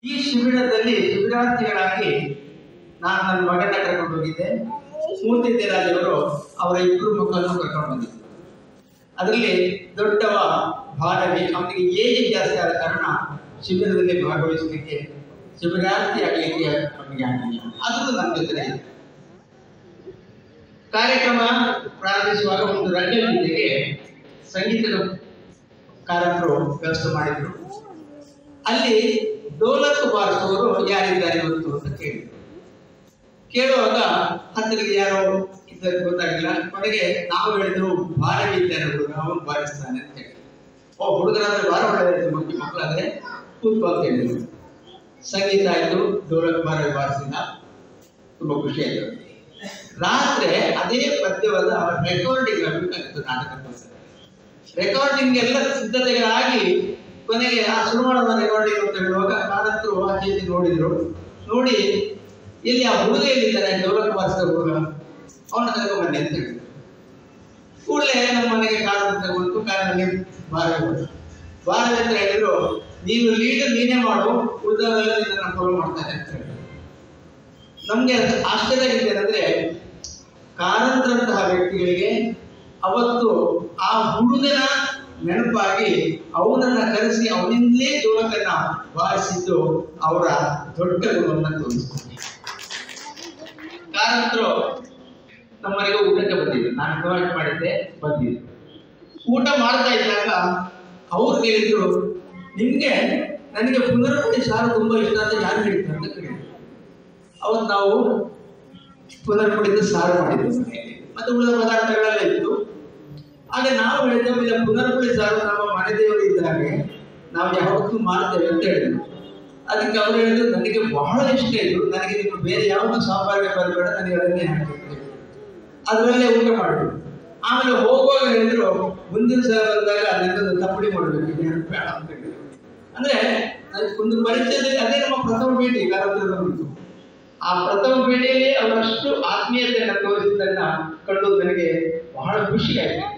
ಈ ಶಿಬಿರದಲ್ಲಿ ಶಿಬಿರಾರ್ಥಿಗಳಾಗಿ ನಾನು ನನ್ನ ಮಗನ ಕರ್ಕೊಂಡು ಹೋಗಿದ್ದೆ ಮೂರ್ತಿ ರಾಜವರು ಅವರ ಇಬ್ಬರು ಮಕ್ಕಳನ್ನು ಕರ್ಕೊಂಡು ಬಂದಿದ್ದರು ಅದರಲ್ಲಿ ದೊಡ್ಡವ ಭಾರವಿ ಅವನಿಗೆ ಏಜ್ ಜಾಸ್ತಿ ಆದ ಕಾರಣ ಶಿಬಿರದಲ್ಲಿ ಭಾಗವಹಿಸಲಿಕ್ಕೆ ಶಿಬಿರಾರ್ಥಿ ಆಗಲಿಕ್ಕೆ ಅವನಿಗೆ ಆಗಲಿಲ್ಲ ಅದು ನಮ್ಮ ಜೊತೆ ಇದೆ. ಕಾರ್ಯಕ್ರಮ ಪ್ರಾರಂಭಿಸುವಾಗ ಒಂದು ರಂಗದ ಜೊತೆಗೆ ಸಂಗೀತದ ಕಾರಕರು ವ್ಯವಸ್ಥೆ ಮಾಡಿದ್ರು ಅಲ್ಲಿ ಡೋಲಕ್ ಬಾರಿಸುವವರು ಯಾರಿದ್ದಾರೆ ಇವತ್ತು ಅಂತ ಕೇಳಿದ್ರು ಕೇಳುವಾಗ ಹತ್ತಿರಕ್ಕೆ ಯಾರೋ ಇದ್ದಕ್ಕೆ ಗೊತ್ತಾಗಿಲ್ಲ ಕೊನೆಗೆ ನಾವು ಹೇಳಿದ್ರು ಭಾರವಿ ಇದ್ದಾನೆ ಹುಡುಗ ಅವನು ಬಾರಿಸ್ತಾನೆ ಅಂತ ಹೇಳಿ ಓ ಹುಡುಗರಾದ್ರೆ ಭಾರ ಒಳ್ಳೆಯದಾಯ್ತು ಮಕ್ಕಳು ಮಕ್ಕಳಾದ್ರೆ ಕೂತ್ಕೊ ಅಂತ ಹೇಳಿದ್ರು ಸಂಗೀತ ಆಯ್ತು ಡೋಲಕ್ ಭಾರವಿ ಬಾರಿಸಿದ ತುಂಬಾ ಖುಷಿ ಆಯ್ತು ರಾತ್ರಿ ಅದೇ ಪದ್ಯವಾದ ರೆಕಾರ್ಡಿಂಗ್ ಆಗಬೇಕಾಗಿತ್ತು ನಾಟಕಕ್ಕೋಸ್ಕರ ರೆಕಾರ್ಡಿಂಗ್ ಎಲ್ಲ ಸಿದ್ಧತೆಗಳಾಗಿ ಕೊನೆಗೆ ಆ ಶುರು ಮಾಡೋಣ ರೆಕಾರ್ಡಿಂಗ್ ಅಂತ ಹೇಳುವಾಗ ಕಾರಂತರು ಆಚೆ ಈಚೆ ನೋಡಿದ್ರು ನೋಡಿ ಇಲ್ಲಿ ಆ ಹುಡುಗ ಎಲ್ಲಿದ್ದಾನೆ ಡೋಲಕ್ ಬಾರಿಸಿದ ಹುಡುಗ ಅವನ ಕರ್ಕೊಂಡು ಬನ್ನಿ ಅಂತ ಹೇಳಿದ್ರು ಕೂಡಲೇ ನಮ್ಮ ಮನೆಗೆ ಕಾರನ್ನು ತಗೊಂಡು ಕಾರಲ್ಲಿ ಬಾರ ಬಾರ ಅಂತ ಹೇಳಿದ್ರು ನೀನು ಲೀಡರ್ ನೀನೇ ಮಾಡು ಉಳಿದವರೆಲ್ಲ ನಿನ್ನನ್ನು ಫಾಲೋ ಮಾಡ್ತಾರೆ ಅಂತ ಹೇಳಿದ್ರು ನಮ್ಗೆ ಆಶ್ಚರ್ಯ ಏನಂದ್ರೆ ಕಾರಂತರಂತಹ ವ್ಯಕ್ತಿಗಳಿಗೆ ಅವತ್ತು ಆ ಹುಡುಗನ ನೆನಪಾಗಿ ಅವನನ್ನ ಕರೆಸಿ ಅವನಿಂದಲೇ ಡೋಲಕನ್ನ ಬಾರಿಸಿದ್ದು ಅವರ ದೊಡ್ಡ ಗುಣವನ್ನ ತೋರಿಸ್ತಾರೆ ಕಾರಂತರು ನಮ್ಮನೆಗೆ ಊಟಕ್ಕೆ ಬಂದಿದ್ರು ನಾನು ಇನ್ವೈಟ್ ಮಾಡಿದ್ದೆ ಬಂದಿದ್ರು ಊಟ ಮಾಡ್ತಾ ಇದ್ದಾಗ ಅವ್ರು ಹೇಳಿದ್ರು ನಿಮ್ಗೆ ನನಗೆ ಪುನರ್ಪುಡಿ ಸಾರು ತುಂಬಾ ಇಷ್ಟ ಅಂತ ಯಾರು ಹೇಳಿದ್ರು ಅಂತ ಕೇಳಿದ್ರು ಅವತ್ತು ನಾವು ಪುನರ್ಪುಡಿದ ಸಾರು ಮಾಡಿದ್ವಿ ಮನೆಯಲ್ಲಿ ಮತ್ತೆ ಉಳಿದ ಪದಾರ್ಥಗಳೆಲ್ಲ ಇತ್ತು ಆಗ ನಾವು ಹೇಳಿದ್ವಿ ಇಲ್ಲ ಪುನರ್ಪುಡಿ ಸಾರು ನಮ್ಮ ಮನೆ ದೇವರು ಇದ್ದಾಗೆ ನಾವು ಯಾವತ್ತೂ ಮಾಡ್ತೇವೆ ಅಂತ ಹೇಳಿದ್ರು ಅದಕ್ಕೆ ಅವ್ರು ಹೇಳಿದ್ರು ನನಗೆ ಬಹಳ ಇಷ್ಟ ಇದು ನನಗೆ ನೀವು ಬೇರೆ ಯಾವುದು ಸಾಂಬಾರಿಗೆ ಬರಬೇಡ ನನಗೆ ಅದನ್ನೇ ಹಾಕಿದ್ರು ಅದರಲ್ಲೇ ಊಟ ಮಾಡಿದ್ರು ಆಮೇಲೆ ಹೋಗುವಾಗ ಹೇಳಿದ್ರು ಮುಂದಿನ ಸಲ ಬಂದಾಗ ಅದನ್ನು ತಪ್ಪಡಿ ಮಾಡಬೇಕು ಇದೇನು ಬೇಡ ಅಂತ ಹೇಳಿದ್ರು ಅಂದ್ರೆ ಅದು ಒಂದು ಪರಿಚಯದಲ್ಲಿ ಅದೇ ನಮ್ಮ ಪ್ರಥಮ ಭೇಟಿ ಕಾರಂತರದವರಿದ್ದು ಆ ಪ್ರಥಮ ಭೇಟಿಯಲ್ಲಿ ಅವರಷ್ಟು ಆತ್ಮೀಯತೆಯನ್ನು ತೋರಿಸಿದ್ದನ್ನ ಕಂಡು ನನಗೆ ಬಹಳ ಖುಷಿ ಆಯ್ತು